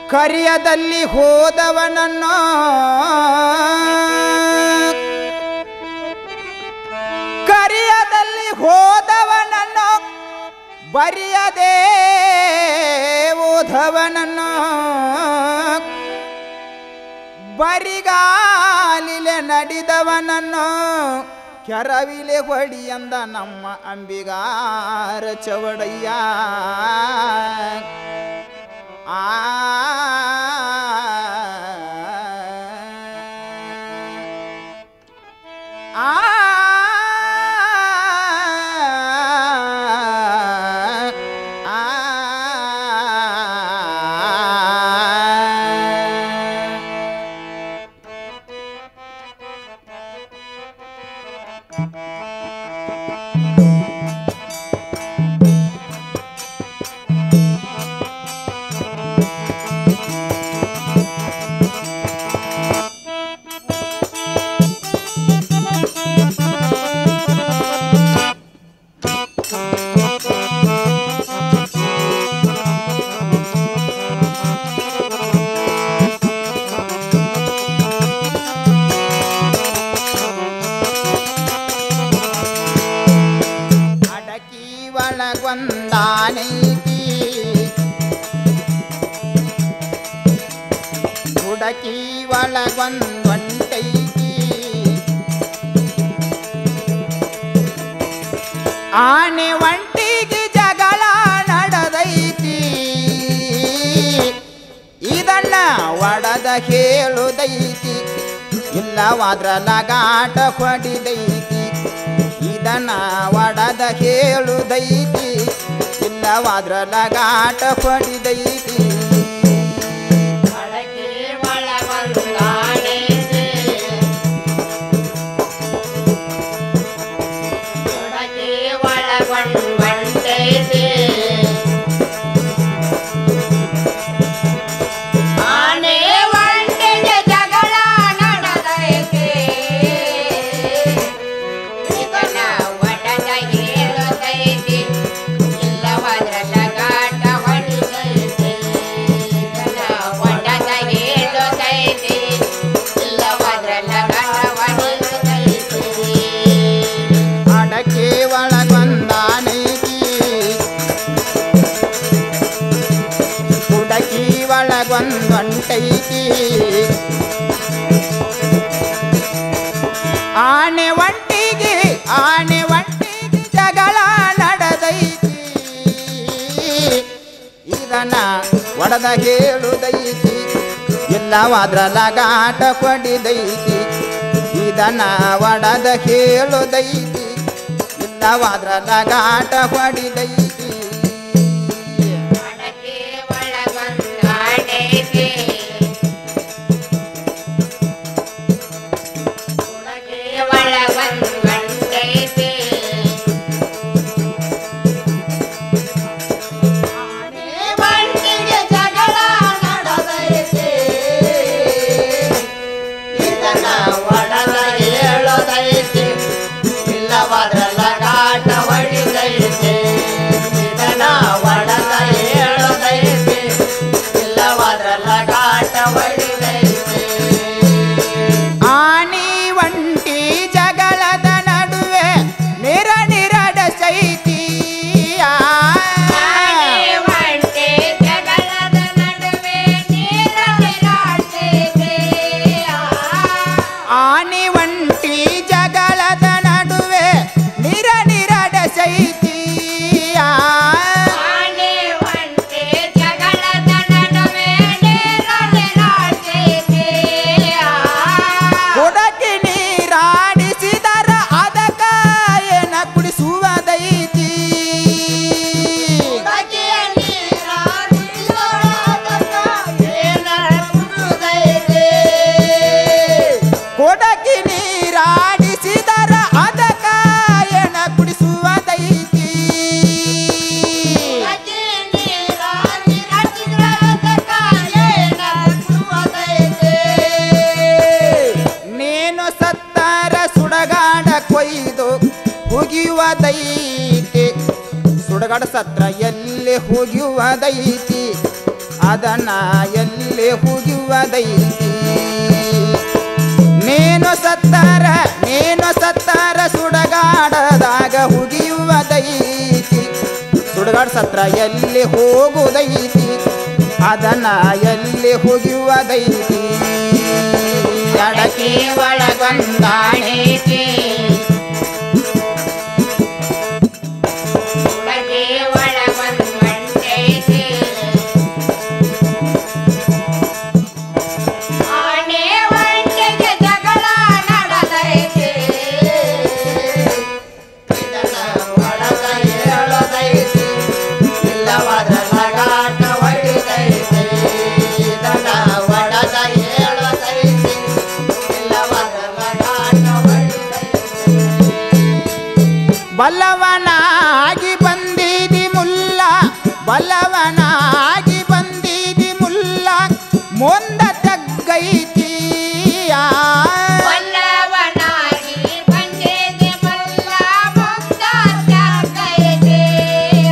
ಕರಿಯದಲ್ಲಿ ಹೋದವನನ್ನು ಕರಿಯದಲ್ಲಿ ಹೋದವನನ್ನು ಬರಿಯದೆ ಓದವನನ್ನು ಬರಿಗಾಲಿಲೆ ನಡೆದವನನ್ನು ಕೆರವಿಲೆ ಹೊಡಿಯಂದ ನಮ್ಮ ಅಂಬಿಗಾರ ಚವಡಯ್ಯ ಆ ಆ ಅಡಕಿ ಒಳಗೊಂದಾನೈತಿ ಹುಡಕಿ ಒಳಗೊಂದೊಂಟೈತಿ ಆನೆ ಒಂಟಿಗೆ ಜಗಳ ನಡೆದೈತಿ ಇದನ್ನ ಒಡದ ಹೇಳುದೈತಿ ಇಲ್ಲವಾದ್ರ ಲಗಾಟ ಹೊಡಿದೈತಿ ಇದನ್ನ ಒಡದ ಹೇಳುದೈತಿ ಇಲ್ಲವಾದ್ರ ಲಗಾಟ ಹೊಡಿದೈತಿ ಅಡಕೆ ಒಳಗೊಂದಾನೈತಿ ಅಡಕೆ ಒಳಗೊಂಡೈತಿ ಆನೆ ಒಂಟಿಗೆ ಜಗಳ ನಡೆದೈತಿ ಇದನ್ನ ಒಡದ ಹೇಳುತ್ತೈತಿ ಇಲ್ಲವಾದ್ರ ಲಗಾಟ ಹೊಡಿದೈತಿ ಇದನ್ನ ಒಡದ ಹೇಳುತ್ತೈತಿ ಇಲ್ಲವಾದ್ರ ಲಗಾಟ ಹೊಡಿದೈತಿ ಅಡಕೆ ಒಳಗೊಂದಾನೈತಿ ಹುಡಕಿ ಒಳಗೊಂದೊಂಟೈತಿ ಆನೆ ಒಂಟಿಗೆ ಆನೆ ಒಂಟಿಗೆ ಜಗಳ ನಡೆದೈತಿ ಇದನ್ನ ಒಡದ ಹೇಳುದೈತಿ ಇಲ್ಲವಾದ್ರ ಲಗಾಟ ಕೊಡಿದೈತಿ ಇದನ್ನ ಒಡದ ಹೇಳುದೈತಿ ಇಲ್ಲವಾದ್ರ ಲಗಾಟ ಹೊಡಿದೈತಿ ಅಡಕೆ ಒಳಗೊಂದಾನೈತಿ ಅಡಕೆ ಒಳಗೊಂಡೈತಿ ಆನೆ ಒಂಟಿಗೆ ಜಗಳ ನಡೆದೈತಿ ಇದನ್ನ ಒಡದ ಹೇಳೋದೈತಿ ಇಲ್ಲವಾದ್ರ ಲಗಾಟ ಹೊಡಿದೈತಿ ಇದನ್ನ ಒಡದ ಹೇಳೋದೈತಿ ಇಲ್ಲವಾದ್ರ ಲಗಾಟ ಹೊಡಿದೈತಿ ಆನಿ ಒಂಟಿ ಜಗಳದ ನಡುವೆ ನಿರ ನಿರಡ ಸೈತಿ ಆನೆ ಒಂಟೆ ಜಗಳದ ನಡುವೆ ನೀರ ಬಿಡಾಡ್ತೈತೆ. ಆನಿ ಒಂಟಿ ಜಗಳದ ನಡುವೆ ನಿರ ನಿರಡ ಸೈತಿ ಆನೆ ಒಂಟೆ ಜಗಳದ ನಡುವೆ ನೀರ ಬಿಡಾಡ್ತೈತೆ. ಹುಡಕಿ ನೀರಾಡಿಸಿದರ ಅದಕ್ಕ ಏನ ಕುಡಿಸುವುದೈತಿ ಬಗೆಯ ನೀರ ಬಿಡೋದಕ್ಕ ಏನಾರ ಕುಡಿದೈತೆ. ಕೊಡಕಿ ನೀರಾಡಿಸಿದರ ಅದಕ್ಕ ಏನ ಕುಡಿಸುವುದೈತಿ ಬಗೆಯ ನೀರ ಬಿಡೋದಕ್ಕ ಏನಾರ ಕುಡಿದೈತೆ. ನೀನು ಸತ್ತರ ಸುಡಗಾಡ ಕೊಯ್ದು ಹುಗಿಯುವುದೈತಿ ಸುಡಗಾಡ ಸತ್ರ ಎಲ್ಲಿ ಹುಗಿಯುವುದೈತಿ ಅದನ್ನ ಎಲ್ಲಿ ಹುಗಿಯುವುದೈತಿ ನೀನು ಸತ್ತಾರ ನೀನು ಸತ್ತಾರ ಸುಡಗಾಡದಾಗ ಹುಗಿಯುವುದೈತಿ ಸುಡಗಾಡ್ ಸತ್ರ ಎಲ್ಲಿ ಹೋಗುವುದೈತಿ ಅದನ್ನ ಎಲ್ಲಿ ಹುಗಿಯುವುದೈತಿ ಅಡಕಿ ಒಳಗೊಂದಾಣೈತಿ ಒಳಗೆ ಒಳಗೊಂದ್ ಮಂಟೈತಿ. ಆನೆ ಒಂಟೆಗೆ ಜಗಳ ನಡೆದೈತಿ. ಇದನ್ನ ಒಳಗ ಹೇಳದೈತಿ. ಇಲ್ಲವಾದ್ರ ಲಗಾಟ ಹೊಡಿದೈತಿ. ಇದನ್ನ ಒಳಗ ಹೇಳದೈತಿ. ಇಲ್ಲವಾದ್ರ ಲಗಾಟ ಹೊಡಿದೈತಿ. ಬಲ್ಲವನಾಗಿ ಬಂದಿದಿ ಮುಲ್ಲ ಬಲ್ಲವನಾಗಿ ಬಂದಿದಿ ಮುಲ್ಲ ಮುಂದ ತಗ್ಗೈತಿಯ ಬಲ್ಲವನಾಗಿ ಬಂದಿದೆ ಮಲ್ಲ ಮುಗ್ಧ ಜಾಗೈದೆಯ.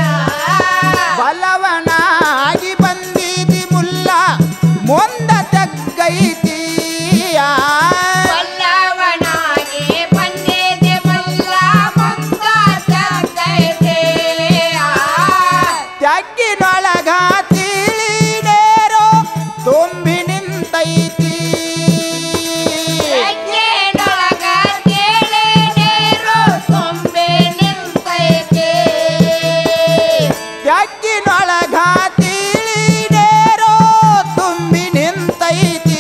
ಬಲ್ಲವನಾಗಿ ಬಂದಿದಿ ಮುಲ್ಲ ಮುಂದ ತಗ್ಗೈತಿಯ ಬಲ್ಲವನಾಗಿ ಬಂದಿದೆ ಮಲ್ಲ ಮುಗ್ಧ ಜಾಗೈದೆಯ. ತಗ್ಗಿನೊಳಗ ತಿಳಿನೇರೋ ತುಂಬಿ ನಿಂತೈತಿ ಹೆಜ್ಜೆನೊಳಗ ತೇಳೆ ನೀರು ತುಂಬಿ ನಿಂತೈತೆ. ತಗ್ಗಿನೊಳಗ ತಿಳಿನೇರೋ ತುಂಬಿ ನಿಂತೈತಿ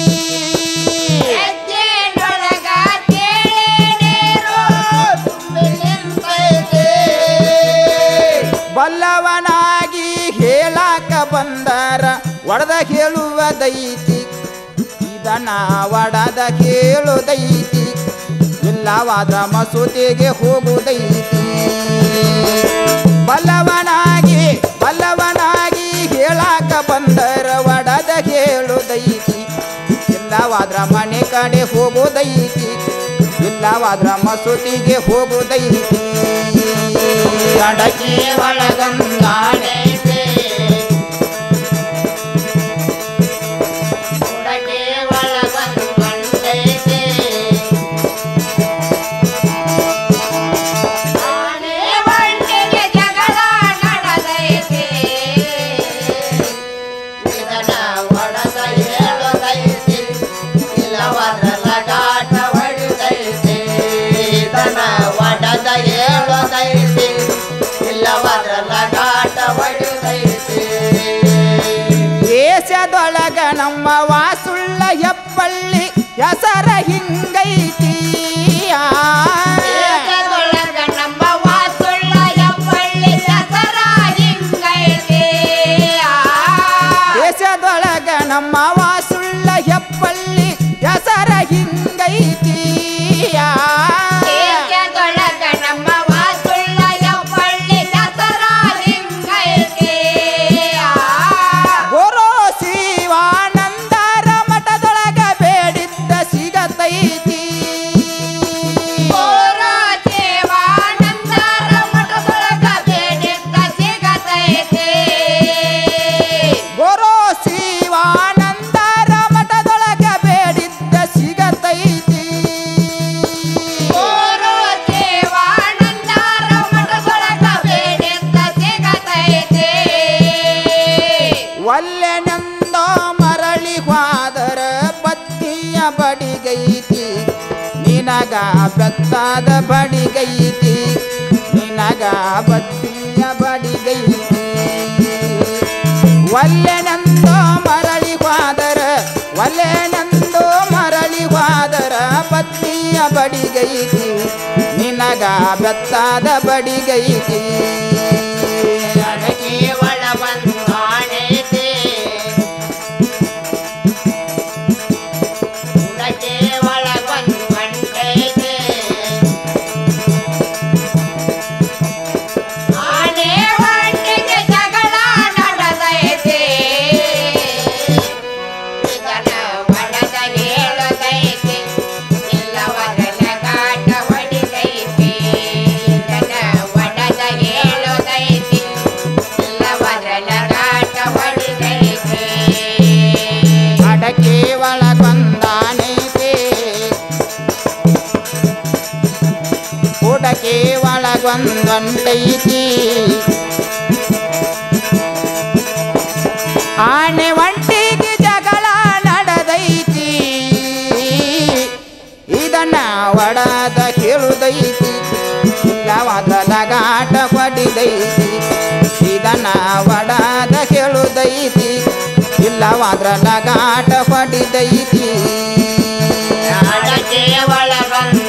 ಹೆಜ್ಜೆನೊಳಗ ತೇಳೆ ನೀರು ತುಂಬಿ ನಿಂತೈತೆ. ಬಲ್ಲವನಾಗಿ ಹೇಳಾಕ ಬಂದಾರ ಒಡದ ಹೇಳುವುದೈತಿ ಇದನ್ನ ಒಡದ ಹೇಳುದೈತಿ ಇಲ್ಲವಾದ್ರ ಮಸೂತಿಗೆ ಹೋಗುದೈತಿ ಬಲ್ಲವನಾಗಿ ಬಲ್ಲವನಾಗಿ ಹೇಳಾಕ ಬಂದರ ಒಡದ ಹೇಳುದೈತಿ ಇಲ್ಲವಾದ್ರ ಮನೆ ಕಡೆ ಹೋಗುದೈತಿ ಇಲ್ಲವಾದ್ರ ಮಸೂತಿಗೆ ಹೋಗುದೈತಿ ಅಡಕಿ ಒಳಗಂಗಾಣೈತಿ ಒಳಗೆ ಒಳಗೊಂದ್ ಮಂಟೈತೆ. ಆನೆ ಒಂಟೆಗೆ ಜಗಳ ನಡೆದೈತೆ. ಇದನ್ನ ಒಳಗ ಹೇಳದೈತಿ. ಇಲ್ಲವಾದ್ರ ಲಗಾಟ ಹೊಡಿದೈತಿ. ಇದನ್ನ ಒಡದ ಹೇಳದೈತಿ. ಇಲ್ಲವಾದ್ರ ಲಗಾಟ ಹೊಡಿದೈತಿ. ದೇಶದೊಳಗ ನಮ್ಮ ವಾಸುಳ್ಳ ಹೆಪ್ಪಳ್ಳಿ ಹೆಸರ ಹಿಂಗೈತಿ ದೇಶದೊಳಗ ನಮ್ಮ ವಾಸುಳ್ಳ ಹೆಬ್ಬಳ್ಳಿ ಹೆಸರ ಹಿಂಗೈತೆ. ದೇಶದೊಳಗ ನಮ್ಮ ವಾಸುಳ್ಳ ಹೆಪ್ಪಳ್ಳಿ ಹೆಸರ ಹಿಂಗೈತಿ ದೇಶದೊಳಗ ನಮ್ಮ ವಾಸುಳ್ಳ ಹೆಬ್ಬಳ್ಳಿ ಹೆಸರ ಹಿಂಗೈತೆ. ಗುರು ಶಿವಾನಂದರ ಮಠದೊಳಗ ಬೇಡಿದ್ದ ಸಿಗತೈತಿ ಓರ ದೇವಾನಂದರ ಮಠದೊಳಗ ಬೇಡಿದ್ದ ಸಿಗತೈತೆ. ಗುರು ಶಿವಾನಂದರ ಮಠದೊಳಗ ಬೇಡಿದ್ದ ಸಿಗತೈತಿ ಓರ ದೇವಾನಂದರ ಮಠದೊಳಗ ಬೇಡಿದ್ದ ಸಿಗತೈತೆ. ಒಲ್ಲೆನೆಂದೋ ಮರಳಿ ಹೋದರ ಬತ್ತಿಯ ಬಡಿಗೈತಿ ನಿನಗ ಬೆತ್ತಾದ ಬಡಿಗೈತಿ ನಿನಗ ಬತ್ತಿಯ ಬಡಿಗೈತಿ ಒಲ್ಲೆನೆಂದೋ ಮರಳಿ ಹೋದರ ಒಲ್ಲೆನೆಂದೋ ಮರಳಿ ಹೋದರ ಬತ್ತಿಯ ಬಡಿಗೈತಿ ನಿನಗ ಬೆತ್ತಾದ ಬಡಿಗೈತಿ ಅಡಕೆ ಒಳ ಬಂದಾಣೈತೆ. ಉಡಕೆ ಒಳ ಬಂದ್ ಬಂಡೈತೆ. ಆನೆ ಒಂಟೆಗೆ ಜಗಳ ನಡೆದೈತೆ. ಇದನ್ನ ಒಳಗ ಹೇಳದೈತೆ. ಇಲ್ಲವರ ಲಗಾಟ ಹೊಡಿದೈತೆ. ಇದನ್ನ ಒಳಗ ಹೇಳ ಬಂದೊಂಟೈತಿ ಆನೆ ಒಂಟಿಗೆ ಜಗಳ ನಡೆದೈತಿ ಇದನ್ನ ಒಡದ ಕೇಳುದೈತಿ ಇಲ್ಲವಾದ ಲಗಾಟ ಹೊಡಿದೈತಿ ಇದನ್ನ ಒಡದ ಕೇಳುದೈತಿ ಇಲ್ಲವಾದ್ರ ಲಗಾಟ ಹೊಡಿದೈತಿ ಅಡಕೆ ಒಳಗೊಂದು